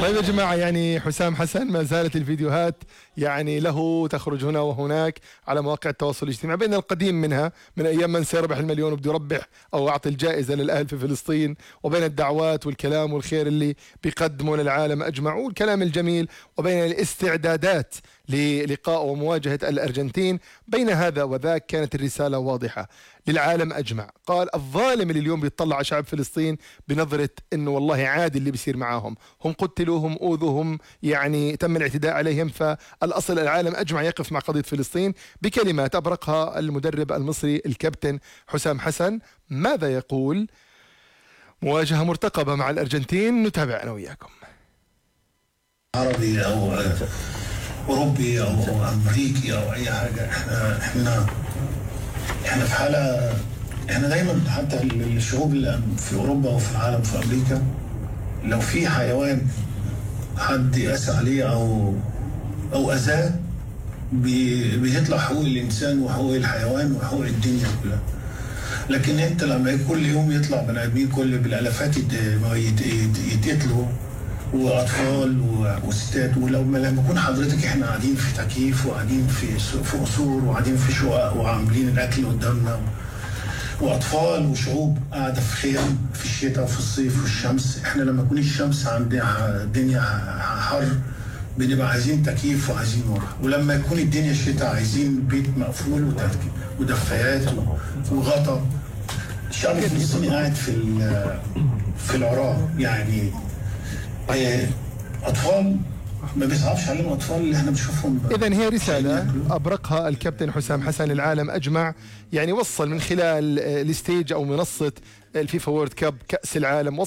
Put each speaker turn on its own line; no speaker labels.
طيب يا جماعة يعني حسام حسن ما زالت الفيديوهات يعني له تخرج هنا وهناك على مواقع التواصل الاجتماعي بين القديم منها من أيام من سيربح المليون وبده يربح أو أعطي الجائزة للأهل في فلسطين وبين الدعوات والكلام والخير اللي بيقدمه للعالم أجمع والكلام الجميل وبين الاستعدادات للقاء ومواجهة الأرجنتين بين هذا وذاك كانت الرسالة واضحة للعالم أجمع قال الظالم اللي اليوم بيطلع على شعب فلسطين بنظرة أنه والله عادي اللي بيصير معاهم هم قتلوهم أوذوهم يعني تم الاعتداء عليهم فالأصل العالم أجمع يقف مع قضية فلسطين بكلمات أبرقها المدرب المصري الكابتن حسام حسن ماذا يقول مواجهة مرتقبة مع الأرجنتين نتابع أنا وياكم
عربي او اوروبي او امريكي او اي حاجه احنا احنا احنا في حاله احنا دايما حتى الشعوب اللي في اوروبا وفي العالم في امريكا لو في حيوان حد يقاس عليه او او اذاه بي- بيطلع حقوق الانسان وحقوق الحيوان وحقوق الدنيا كلها لكن انت لما كل يوم يطلع بني ادمين كل بالالافات يت- ما يت- يت- يتقتلوا واطفال و- وستات ولو ما لما يكون حضرتك احنا قاعدين في تكييف وقاعدين في س- في قصور وقاعدين في شقق وعاملين الاكل قدامنا واطفال وشعوب قاعده في خيام في الشتاء وفي الصيف والشمس احنا لما يكون الشمس عندنا الدنيا حر بنبقى عايزين تكييف وعايزين نور ولما يكون الدنيا شتاء عايزين بيت مقفول وتك- ودفايات و- وغطا الشعب الفلسطيني قاعد في ال- في العراء يعني آه، اطفال ما بيصعبش عليهم اطفال اللي احنا بنشوفهم
إذا هي رسالة أبرقها الكابتن حسام حسن للعالم أجمع يعني وصل من خلال آه، الستيج أو منصة الفيفا وورد كاب كأس العالم